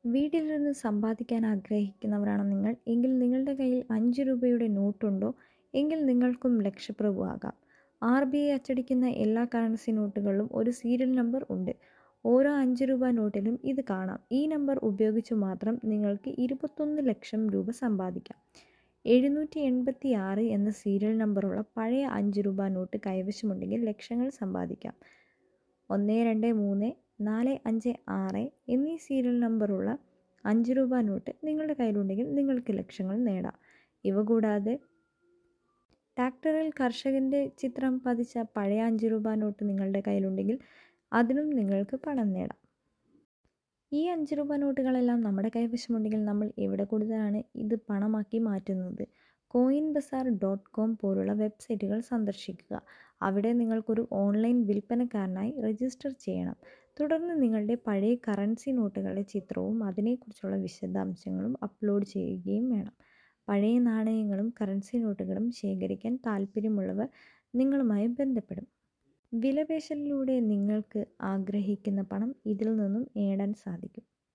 വീട്ടിലിരുന്ന് സമ്പാദിക്കാൻ ആഗ്രഹിക്കുന്നവരാണ് നിങ്ങൾ എങ്കിൽ നിങ്ങളുടെ കയ്യിൽ അഞ്ച് രൂപയുടെ നോട്ടുണ്ടോ എങ്കിൽ നിങ്ങൾക്കും ലക്ഷപ്രഭുവാകാം ആർ ബി ഐ അച്ചടിക്കുന്ന എല്ലാ കറൻസി നോട്ടുകളിലും ഒരു സീരിയൽ നമ്പർ ഉണ്ട് ഓരോ അഞ്ച് രൂപ നോട്ടിലും ഇത് കാണാം ഈ നമ്പർ ഉപയോഗിച്ച് മാത്രം നിങ്ങൾക്ക് ഇരുപത്തൊന്ന് ലക്ഷം രൂപ സമ്പാദിക്കാം എഴുന്നൂറ്റി എൺപത്തി ആറ് എന്ന സീരിയൽ നമ്പറുള്ള പഴയ അഞ്ച് രൂപ നോട്ട് കൈവശമുണ്ടെങ്കിൽ ലക്ഷങ്ങൾ സമ്പാദിക്കാം ഒന്ന് രണ്ട് മൂന്ന് നാല് അഞ്ച് ആറ് എന്നീ സീരിയൽ നമ്പറുള്ള അഞ്ച് രൂപ നോട്ട് നിങ്ങളുടെ കയ്യിലുണ്ടെങ്കിൽ നിങ്ങൾക്ക് ലക്ഷങ്ങൾ നേടാം ഇവ കൂടാതെ ട്രാക്ടറിൽ കർഷകൻ്റെ ചിത്രം പതിച്ച പഴയ അഞ്ച് രൂപ നോട്ട് നിങ്ങളുടെ കയ്യിലുണ്ടെങ്കിൽ അതിനും നിങ്ങൾക്ക് പണം നേടാം ഈ അഞ്ച് രൂപ നോട്ടുകളെല്ലാം നമ്മുടെ കൈവശമുണ്ടെങ്കിൽ നമ്മൾ എവിടെ കൊടുത്താണ് ഇത് പണമാക്കി മാറ്റുന്നത് കോയിൻ ബസാർ ഡോട്ട് കോം പോലുള്ള വെബ്സൈറ്റുകൾ സന്ദർശിക്കുക അവിടെ നിങ്ങൾക്കൊരു ഓൺലൈൻ വിൽപ്പനക്കാരനായി രജിസ്റ്റർ ചെയ്യണം തുടർന്ന് നിങ്ങളുടെ പഴയ കറൻസി നോട്ടുകളുടെ ചിത്രവും അതിനെക്കുറിച്ചുള്ള വിശദാംശങ്ങളും അപ്ലോഡ് ചെയ്യുകയും വേണം പഴയ നാണയങ്ങളും കറൻസി നോട്ടുകളും ശേഖരിക്കാൻ താൽപ്പര്യമുള്ളവർ നിങ്ങളുമായി ബന്ധപ്പെടും വിലപേശലിലൂടെ നിങ്ങൾക്ക് ആഗ്രഹിക്കുന്ന പണം ഇതിൽ നിന്നും നേടാൻ സാധിക്കും